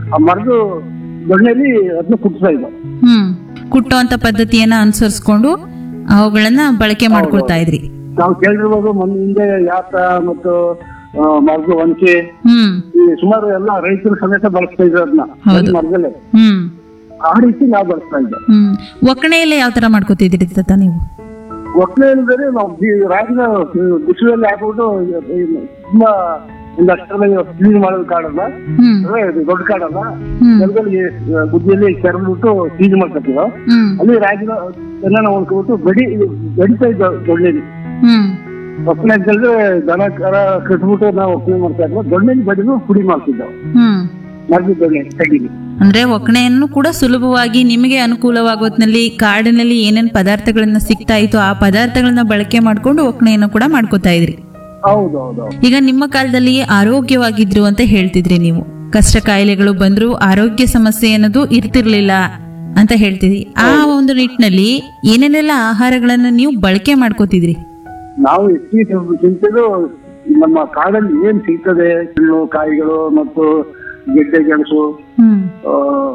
ಆ ಮರದ ದೊಣ್ಣೆಯಲ್ಲಿ ಅದನ್ನ ಕುಟ್ತಾ ಇದ್ದ ಹ್ಮ್ ಕುಟ್ಟುವಂತ ಪದ್ಧತಿಯನ್ನ ಅನುಸರಿಸ್ಕೊಂಡು ಅವುಗಳನ್ನ ಬಳಕೆ ಮಾಡ್ಕೊಳ್ತಾ ಇದ್ರಿ ನಾವು ಕೇಳಿರ್ಬೋದು ಮೊನ್ನೆ ಹಿಂದೆ ಯಾತ ಮತ್ತು ಆ, ಮರದ ಒನಕೆ ಹ್ಮ್ ಈ ಸುಮಾರು ಎಲ್ಲ ರೈತರು ಸಮೇತ ಬಳಸ್ತಾ ಇದ್ರು ಅದನ್ನ ಹೌದು. ಮರದಲ್ಲೇ ಹ್ಮ್ ಆ ರೀತಿ ನಾವು ಬಳಸ್ತಾ ಇದ್ದೆ ಹ್ಮ್ ಒಕ್ಕಣೆಯಲ್ಲ ಯಾವ ತರ ಮಾಡ್ಕೋತಿದ್ರಿ ತಾತ ನೀವು ಒಕ್ಕಲೆ ಅಂದ್ರೆ ನಾವು ಬಿ- ರಾಗಿನ ಬಿಸಿಲಲ್ಲಿ ಹಾಕ್ಬಿಟ್ಟು ಇದು ತುಂಬಾ ಒಂದು ಅಷ್ಟರಲ್ಲಿ ಕ್ಲೀನ್ ಮಾಡೋದು ಕಾಡಲ್ಲ ಹ್ಮ್ ಅಂದ್ರೆ ಇದು ದೊಡ್ಡ ಕಾಡಲ್ಲ ಹ್ಮ್ ನೆಲದಲ್ಲಿ ಬುದ್ಧಿಯಲ್ಲಿ ಕೆರೆದ್ಬಿಟ್ಟು ಕ್ಲೀನ್ ಮಾಡ್ಕೊತೀವ ಹ್ಮ್ ಅಲ್ಲಿ ರಾಗಿನ ಎಲ್ಲ ಉಳ್ಕೊಬಿಟ್ಟು ಗಡಿ ಗಡಿತಾ ಇದ್ದ ದೊಣ್ಣೆಲಿ ಹ್ಮ್ ಒಕ್ಕಲೆ ಅಂತಂದ್ರೆ ದನ ಕರ ಕಟ್ಬಿಟ್ಟು ನಾವು ಒಕ್ಕಲೆ ಮಾಡ್ತಾ ಇದ್ವಿ ದೊಣ್ಣೆಲಿ ಬಡಿದು ಪುಡಿ ಮಾಡ್ತಿದ್ದೆವು ಹ್ಮ್ ಮರದ ದೊಣ್ಣೆ ಕಡ್ಡಿಲಿ ಅಂದ್ರೆ ಒಕ್ಕಣೆಯನ್ನು ಕೂಡ ಸುಲಭವಾಗಿ ನಿಮಗೆ ಅನುಕೂಲವಾಗೋತ್ನಲ್ಲಿ ಕಾಡಿನಲ್ಲಿ ಏನೇನ್ ಪದಾರ್ಥಗಳನ್ನ ಸಿಗ್ತಾ ಇತ್ತು ಆ ಪದಾರ್ಥಗಳನ್ನ ಬಳಕೆ ಮಾಡ್ಕೊಂಡು ಒಕ್ಕಣೆಯನ್ನು ಕೂಡ ಮಾಡ್ಕೋತಾ ಇದ್ರಿ ಹೌದು ಹೌದು ಹೌದು. ಈಗ ನಿಮ್ಮ ಕಾಲದಲ್ಲಿ ಆರೋಗ್ಯವಾಗಿದ್ರು ಅಂತ ಹೇಳ್ತಿದ್ರಿ ನೀವು ಕಷ್ಟ ಕಾಯಿಲೆಗಳು ಬಂದ್ರು ಆರೋಗ್ಯ ಸಮಸ್ಯೆ ಅನ್ನೋದು ಇರ್ತಿರ್ಲಿಲ್ಲ ಅಂತ ಹೇಳ್ತಿದ್ರಿ ಆ ಒಂದು ನಿಟ್ಟಿನಲ್ಲಿ ಏನೇನೆಲ್ಲ ಆಹಾರಗಳನ್ನ ನೀವು ಬಳಕೆ ಮಾಡ್ಕೋತಿದ್ರಿ ನಾವು ಹೆಚ್ಚಿಗೆ ಚಿಂತೆದು ನಮ್ಮ ಕಾಡಲ್ಲಿ ಏನ್ ಸಿಗ್ತದೆ ಹಣ್ಣು ಕಾಯಿಗಳು ಮತ್ತು ಗೆಡ್ಡೆ ಗೆಣಸು ಹ್ಮ್ ಆ,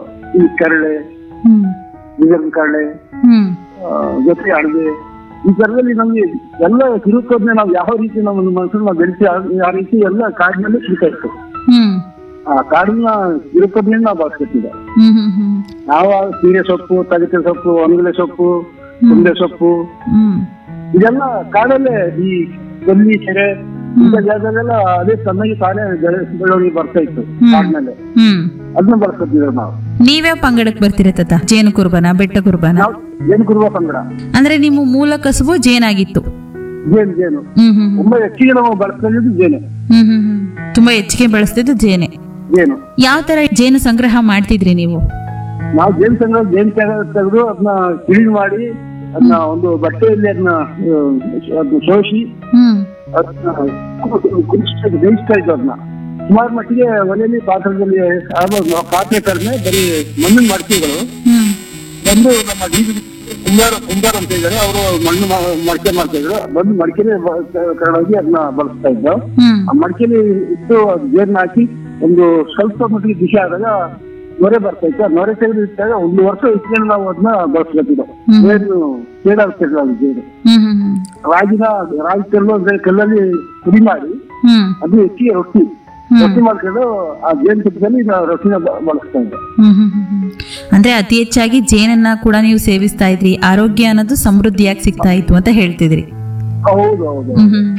ಈ ಕರಳೆ ಹ್ಮ್ ಬೀಗರ್ನ ಕರಳೆ ಹ್ಮ್ ಆ, ಜೊತೆ ಅಡವೆ ಈ ತರದಲ್ಲಿ ನಮ್ಗೆ ಎಲ್ಲ ಕಿರುಕೋದ್ನೆ ನಾವು ಯಾವ ರೀತಿ ನಮ್ಮ ಮನಸ್ಸನ್ನು ನಾವು ಬೆಳೆಸಿ ಆ- ಆ ರೀತಿ ಎಲ್ಲ ಕಾಡಿನಲ್ಲಿ ಸಿಗ್ತಾ ಇತ್ತು ಹ್ಮ್ ಆ ಕಾಡಿನ ಕಿರುಕೋದ್ನೆ ನಾವು ಬಳಸ್ಕೊತಿದ್ದೆ ಹ್ಮ್ ಹ್ಮ್ ಹ್ಮ್ ನಾವು ಆ ಸೀರೆ ಸೊಪ್ಪು ತಗಟೆ ಸೊಪ್ಪು ಒಣಗಲೆ ಸೊಪ್ಪು ಕುಂಡೆ ಸೊಪ್ಪು ಹ್ಮ್ ಇದೆಲ್ಲ ಕಾಡಲ್ಲೇ ಈ ಕೊಲ್ಲಿ ಕೆರೆ ಇಂಥ ಜಾಗದಲ್ಲೆಲ್ಲ ಅದೇ ತನ್ನಾಗಿ ತಾನೇ ಬೆಳೆ- ಬೆಳವಣಿಗೆ ಬರ್ತಾ ಇತ್ತು ಕಾಡಿನಲ್ಲೇ ಹ್ಮ್ ಅದನ್ನ ಬಳಸ್ಕೊತಿದ್ರು ನಾವು ನೀವ್ಯಾವ ಪಂಗಡಕ್ಕೆ ಬರ್ತೀರ ತಾತ ಜೇನು ಕುರ್ಬನ ಬೆಟ್ಟ ಕುರ್ಬನ ನಾವು ಜೇನು ಕುರುವ ಕನ್ನಡ ಅಂದ್ರೆ ನಿಮ್ಮ ಮೂಲ ಕಸುಬು ಜೇನಾಗಿತ್ತು ಜೇನು ಜೇನು ಹ್ಮ್ ಹ್ಮ್ ತುಂಬಾ ಹೆಚ್ಚಿಗೆ ನಾವು ಬಳಸ್ಕೊಂಡಿದ್ದು ಜೇನು ಹ್ಮ್ ಹ್ಮ್ ಹ್ಮ್ ತುಂಬಾ ಹೆಚ್ಚಿಗೆ ಬಳಸ್ತಿದ್ದು ಜೇನೆ ಜೇನು ಯಾವ ತರ ಜೇನು ಸಂಗ್ರಹ ಮಾಡ್ತಿದ್ರಿ ನೀವು ನಾವು ಜೇನು ಸಂಗ್ರಹ ಜೇನು ತೆಗೆದು ಅದನ್ನ ಕ್ಲೀನ್ ಮಾಡಿ ಅದನ್ನ ಒಂದು ಬಟ್ಟೆಯಲ್ಲಿ ಅದನ್ನ ಅದನ್ನ ಶೋಷಿ ಹ್ಮ್ ಅದನ್ನ ಕುದಿಸ್ತಾ ಬೇಯಿಸ್ತಾ ಇದ್ವು ಅದನ್ನ ಸುಮಾರು ಮಟ್ಟಿಗೆ ಒಲೆಯಲ್ಲಿ ಪಾತ್ರದಲ್ಲಿ ಆಗೋದು ನಾವು ಪಾತ್ರೆ ಕಡಿಮೆ ಬರೀ ಮಣ್ಣಿನ ಮಡಕೆಗಳು ಹ್ಮ್ ಬಂದು ನಮ್ಮ ಡಿ ಕುಂಬಾರ ಕುಂಬಾರ ಅಂತ ಇದ್ದಾರೆ ಅವರು ಮಣ್ಣು ಮ- ಮಡಕೆ ಮಾಡ್ತಾ ಇದ್ರು ಬಂದು ಮಡಕೆಲಿ ಕರಡಾಗಿ ಅದನ್ನ ಬಳಸ್ತಾ ಇದ್ರು ಹ್ಮ್ ಆ ಮಡಕೆಲಿ ಇಟ್ಟು ಜೇರ್ನ ಹಾಕಿ ಒಂದು ಸ್ವಲ್ಪ ಮಟ್ಟಿಗೆ ಬಿಸಿ ಆದಾಗ ನೊರೆ ಬರ್ತಾ ಇತ್ತು ಆ ನೊರೆ ತೆಗೆದು ಇಟ್ಟಾಗ ಒಂದು ವರ್ಷ ಇಟ್ಕೊಂಡು ನಾವು ಅದನ್ನ ಬಳಸ್ಕೊತಿದ್ದೆವು ಹ್ಮ್. ಏನು ಕೇಡಾಗ್ತಿರ್ಲಿಲ್ಲ ಅದು ಜೇನು ಹ್ಮ್ ಹ್ಮ್ ಹ್ಮ್ ರಾಗಿನ ರಾಗಿ ಕಲ್ಲು ಅಂದ್ರೆ ಕಲ್ಲಲ್ಲಿ ಪುಡಿ ಮಾಡಿ ಹ್ಮ್ ಅದು ಹೆಚ್ಚಿ ರೊಟ್ಟಿ ಹ್ಮ್. ರೊಟ್ಟಿ ಮಾಡ್ಕೊಂಡು ಆ ಜೇನು ತುಪ್ಪದಲ್ಲಿ ನಾವು ರೊಟ್ಟಿನ ಬ- ಬಳಸ್ತಾ ಇದ್ದೆ ಹ್ಮ್ ಹ್ಮ್ ಹ್ಮ್ ಹ್ಮ್. ಅಂದ್ರೆ ಅತಿ ಹೆಚ್ಚಾಗಿ ಜೇನನ್ನ ಕೂಡ ನೀವು ಸೇವಿಸ್ತಾ ಇದ್ರಿ ಆರೋಗ್ಯ ಅನ್ನೋದು ಸಮೃದ್ಧಿಯಾಗಿ ಸಿಗ್ತಾ ಇತ್ತು ಅಂತ ಹೇಳ್ತಿದ್ರಿ ಹೌದು ಹೌದು ಹ್ಮ್ ಹ್ಮ್